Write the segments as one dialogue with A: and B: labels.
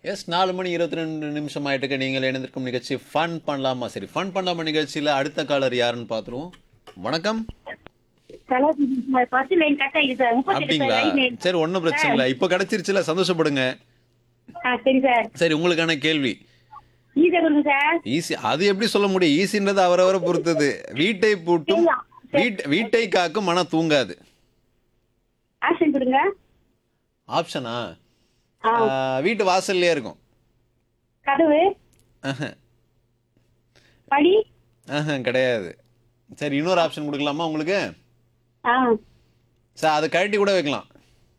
A: S நாலு மணி இருபத்தி ரெண்டு நிமிஷம் ஆயிட்டுக்கு நீங்கள் இணைந்திருக்கும் நிகழ்ச்சி ஃபன் பண்ணலாமா சரி ஃபன் பண்ணலாமா நிகழ்ச்சியில் அடுத்த காலர் யாருன்னு பார்த்துருவோம் வணக்கம்
B: ஃபர்ஸ்ட் லைன் கட் ஆயிடுச்சு சார் முப்பத்தி
A: அப்படிங்களா
B: லைன்
A: சரி ஒன்றும் பிரச்சனை இல்லை இப்போ கிடைச்சிருச்சுல சந்தோஷப்படுங்க
B: ஆ சரி சார்
A: சரி உங்களுக்கான கேள்வி
B: ஈஸியா கொடுங்க சார்
A: ஈஸி அது எப்படி சொல்ல முடியும் ஈஸின்றது அவரவரை பொறுத்தது வீட்டை பூட்டும் வீட் வீட்டை காக்கும் மன தூங்காது
B: ஆப்ஷன் கொடுங்க
A: ஆப்ஷனா வீட்டு வாசல்லே இருக்கும்
B: கதவு
A: ஆஹா,
B: படி
A: ஆஹா, கிடையாது சரி இன்னொரு ஆப்ஷன் கொடுக்கலாமா உங்களுக்கு
B: ஆ
A: சார் அதை கழட்டி கூட வைக்கலாம்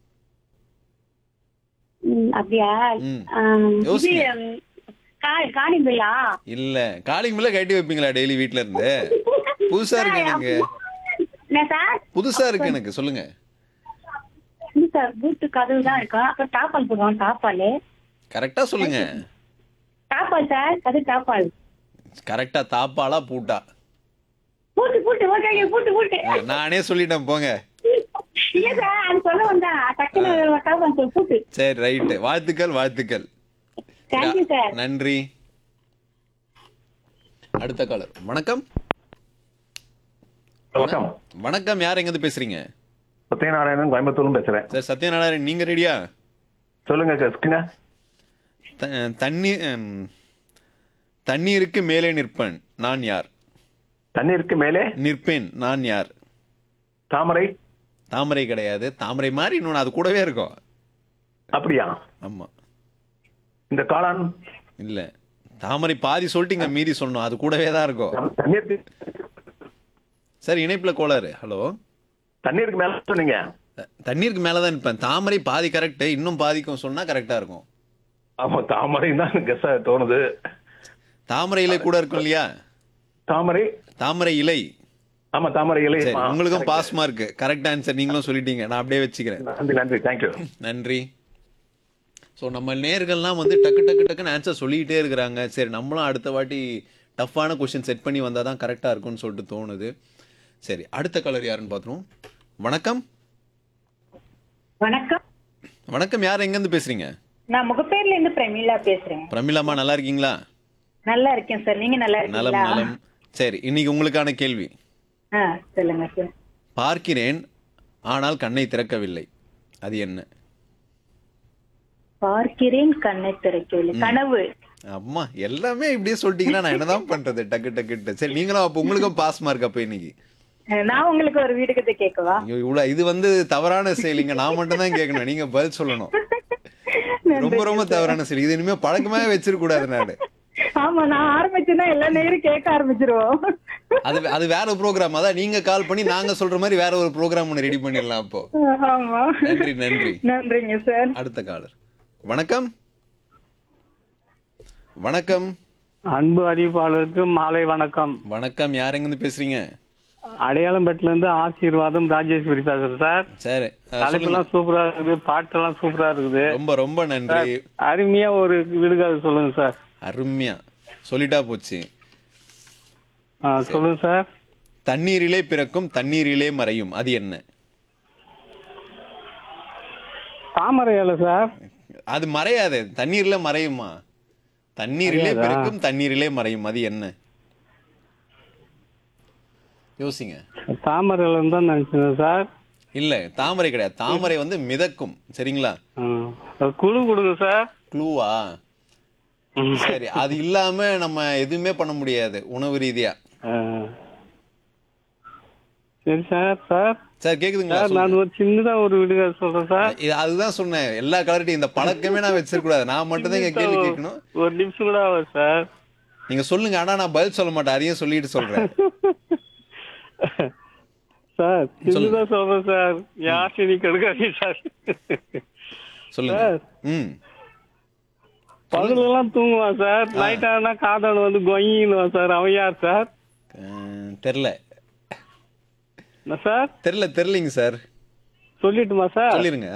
B: ம், அப்படியா
A: ம்.
B: ஆ, இது
A: யோசிங்க.
B: ம், கா- காணிங்களா
A: இல்ல காலிங் மேல கட்டி வைப்பீங்களா டெய்லி வீட்ல இருந்து புதுசா இருக்கு எனக்கு
B: என்ன சார்
A: புதுசா இருக்கு எனக்கு சொல்லுங்க
B: இல்ல சார் பூட்டு கதவு தான் இருக்கும் அப்புறம் டாப்பால் போடுவோம் டாப்பால்
A: கரெக்டா சொல்லுங்க
B: டாப்பால் சார் கதவு டாப்பால்
A: கரெக்டா தாப்பாலா பூட்டா
B: பூட்டு பூட்டு ஓகே பூட்டு பூட்டு
A: அஹ், நானே சொல்லிட்டேன் போங்க
B: இல்ல சார் அது சொல்ல வந்தா டக்குனு டாப்பால் சொல்லு, பூட்டு
A: சரி ரைட்டு வாழ்த்துக்கள் வாழ்த்துக்கள்
B: தேங்க்யூ சார்
A: நன்றி அடுத்த காலர் வணக்கம்
C: வணக்கம்
A: வணக்கம் யார் எங்க இருந்து பேசுறீங்க
C: சத்யநாராயணன் கோயம்புத்தூர்ல பேசுறேன்
A: சார் சத்யநாராயணன் நீங்க ரெடியா
C: சொல்லுங்க கஸ்கிங்க
A: த- தண்ணீர் ம், தண்ணீருக்கு மேலே நிற்பேன் நான் யார்
C: தண்ணீருக்கு மேலே
A: நிற்பேன் நான் யார்
C: தாமரை
A: தாமரை கிடையாது தாமரை மாதிரி இன்னொன்று அது கூடவே இருக்கும்
C: அப்படியா
A: ஆமா
C: இந்த காளான்
A: இல்ல தாமரை பாதி சொல்லிட்டீங்க மீதி சொல்லணும் அது கூடவே தான் இருக்கும்
C: தண்ணீருக்கு
A: சார் இணைப்புல கோளாறு ஹலோ
C: தண்ணீருக்கு மேல சொன்னீங்க
A: தண்ணீருக்கு மேல தான் நிற்பேன் தாமரை பாதி கரெக்ட் இன்னும் பாதிக்கும் சொன்னா கரெக்டா இருக்கும்
C: ஆமா தாமரை தான் கெஸ் தோணுது
A: தாமரை இலை கூட இருக்கும் இல்லையா
C: தாமரை
A: தாமரை இலை
C: ஆமா தாமரை இலை
A: சரி
C: ஆ,
A: உங்களுக்கும்
C: correct.
A: Pass mark correct answer நீங்களும் சொல்லிட்டீங்க நான் அப்படியே வச்சுக்கிறேன்
C: நன்றி நன்றி தேங்க்யூ
A: நன்றி ஸோ நம்ம நேர்கள்லாம் வந்து டக்கு டக்கு டக்குன்னு ஆன்சர் சொல்லிக்கிட்டே இருக்கிறாங்க சரி நம்மளும் அடுத்த வாட்டி டஃப்பான கொஷின் செட் பண்ணி வந்தால் தான் கரெக்டாக இருக்கும்னு சொல்லிட்டு தோணுது சரி அடுத்த கலர் யாருன்னு பார்த்துருவோம் வணக்கம்
B: வணக்கம்
A: வணக்கம் யார் எங்கேருந்து பேசுறீங்க
B: நான் முகப்பேர்ல இருந்து பிரமிளா பேசுறேன்
A: பிரமிளாமா நல்லா இருக்கீங்களா
B: நல்லா இருக்கேன் சார் நீங்க நல்லா
A: நலம்
B: இருக்கீங்களா
A: நலம் சரி இன்னைக்கு உங்களுக்கான கேள்வி
B: ஆ சொல்லுங்க சார்
A: பார்க்கிறேன் ஆனால் கண்ணை திறக்கவில்லை அது என்ன
B: பார்க்கிறேன் கண்ணை திறக்கவில்லை கனவு
A: அம்மா எல்லாமே இப்படியே சொல்லிட்டீங்கன்னா நான் என்னதான் பண்றது டக்கு டக்குட்டு சரி நீங்களும் அப்போ உங்களுக்கும் பாஸ் மார்க் அப்போ இன்னைக்கு
B: அஹ், நான் உங்களுக்கு ஒரு வீடு கதை கேட்கவா
A: ஐயோ, இவ்வளவு இது வந்து தவறான செயலிங்க நான் மட்டும் தான் கேட்கணும் நீங்க பதில் சொல்லணும் ரொம்ப ரொம்ப தவறான செயல் இது இனிமே பழக்கமே வச்சிருக்க கூடாது நாடு
B: ஆமா நான் ஆரம்பிச்சேன்னா எல்லா நேரம் கேட்க ஆரம்பிச்சிருவோம்
A: அது அது வேற ப்ரோக்ராம் அதான் நீங்க கால் பண்ணி நாங்க சொல்ற மாதிரி வேற ஒரு ப்ரோக்ராம் ஒன்று ரெடி பண்ணிடலாம் அப்போ
B: ஆமா
A: நன்றி நன்றி
B: நன்றிங்க சார்
A: அடுத்த காலர் வணக்கம் வணக்கம்
D: அன்பு அறிவிப்பாளருக்கு மாலை வணக்கம்
A: வணக்கம் யார் எங்கிருந்து பேசுறீங்க
D: அடையாளம்பேட்டில இருந்து ஆசீர்வாதம் ராஜேஸ்வரி பேசுறேன் சார்
A: சரி அஹ், சொல்லுங்க
D: தலைப்பெல்லாம் சூப்பரா இருக்குது பாட்டெல்லாம் சூப்பரா இருக்குது
A: ரொம்ப ரொம்ப நன்றி
D: அருமையா ஒரு விடுகாது சொல்லுங்க சார்
A: அருமையா சொல்லிட்டா போச்சு
D: ஆ, சொல்லுங்க சார்
A: தண்ணீரிலே பிறக்கும் தண்ணீரிலே மறையும் அது என்ன
D: தாமரை இலை சார்
A: அது மறையாது தண்ணீர்ல மறையுமா தண்ணீரிலே
D: மறையாதா?
A: பிறக்கும் தண்ணீரிலே மறையும் அது என்ன யோசிங்க
D: தாமரை இலைன்னு தான் நினைச்சேன் சார்
A: இல்ல தாமரை கிடையாது தாமரை வந்து மிதக்கும் சரிங்களா
D: ஆ, ஒரு குழு கொடுங்க சார்
A: க்ளூவா
D: ம்.
A: சரி அது இல்லாம நம்ம எதுவுமே பண்ண முடியாது உணவு ரீதியா
D: ஆ. சரி சார் சார்
A: சார் கேக்குதுங்களா
D: சார் நான் ஒரு சின்னதா ஒரு விடுகாது சொல்றேன் சார்
A: இது அதுதான் சொன்னேன் எல்லா கலர்ட்டையும் இந்த பழக்கமே நான் வச்சிருக்க கூடாது நான் மட்டும் தான் இங்க கேள்வி கேட்கணும்
D: ஒரு நிமிஷம் கூட ஆகும் சார்
A: நீங்க சொல்லுங்க ஆனா நான் பதில் சொல்ல மாட்டேன் அதையும் சொல்லிட்டு சொல்றேன்
D: சார் சின்னதா சொல்றேன் சார் யாசினி கெடுக்காதீங்க சார்
A: சொல்லுங்க
D: சார்.
A: ம்
D: பகல் எல்லாம் தூங்குவான் சார் நைட் ஆனா காதல் வந்து கொயின்னுவான் சார் அவன் யார் சார்
A: அஹ், தெரில
D: என்ன சார்
A: தெரில தெரிலிங்க சார்
D: சொல்லிட்டுமா சார்
A: சொல்லிருங்க